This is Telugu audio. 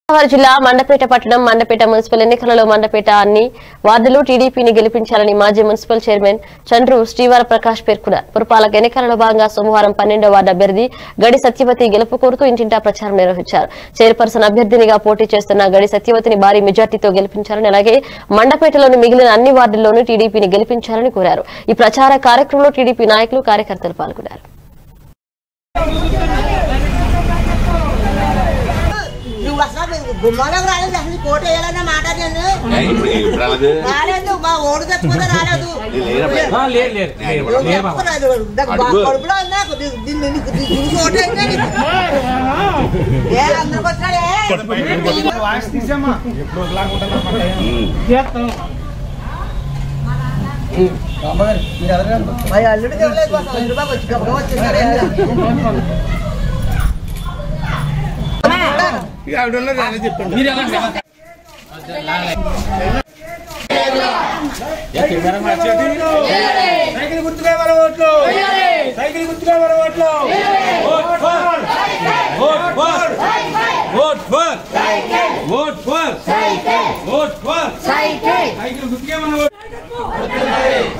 గోదావరి జిల్లా మండపేట పట్టణం మండపేట మున్సిపల్ ఎన్నికలలో మండపేట అన్ని వార్డులు టీడీపీని గెలిపించాలని మాజీ మున్సిపల్ చైర్మన్ చంద్రు శ్రీవార ప్రకాష్ పేర్కొన్నారు పురపాలక ఎన్నికలలో భాగంగా సోమవారం పన్నెండో వార్డు అభ్యర్థి గడి సత్యవతి గెలుపు కోరుతూ ఇంటింటా ప్రచారం నిర్వహించారు చైర్పర్సన్ అభ్యర్థినిగా పోటీ చేస్తున్న గడి సత్యవతిని భారీ మెజార్టీతో గెలిపించాలని అలాగే మండపేటలోని మిగిలిన అన్ని వార్డుల్లోనూ టీడీపీని గెలిపించాలని కోరారు ఈ ప్రచార కార్యక్రమంలో టీడీపీ నాయకులు కార్యకర్తలు పాల్గొన్నారు నువ్వు అసలు గుమ్మంలోకి రాలేదు అసలు కోట వేయాలన్న మాట నేను ఇప్పుడు ఇప్పుడు రాలేదు రాలేదు మా ఓడు తెచ్చుకుంటే రాలేదు నేను లేనప్పుడు ఆ, లేదు లేదు నేను లేదు, లేదు బాబా. తెచ్చుకోలేదు. నాకు బా- అడుగు. కడుపులో ఉంది నాకు. దీ- దీన్ని నీకు- దీన్ని చూసి ఓటు వేయనా నీకు? ఏ అందరికి వచ్చాడే మరి అల్లుడు ఇవ్వలేదు బాబు. అల్లుడు బాబు వచ్చి గబగబా వచ్చేసాడు. మీరు ఎలా సైకిల్ గుర్తుగా మన ఓట్లు సైకిల్ గుర్తుగా మన ఓట్లు vote for vote for vote for vote for vote for cycle గుర్తుగా మన ఓట్లు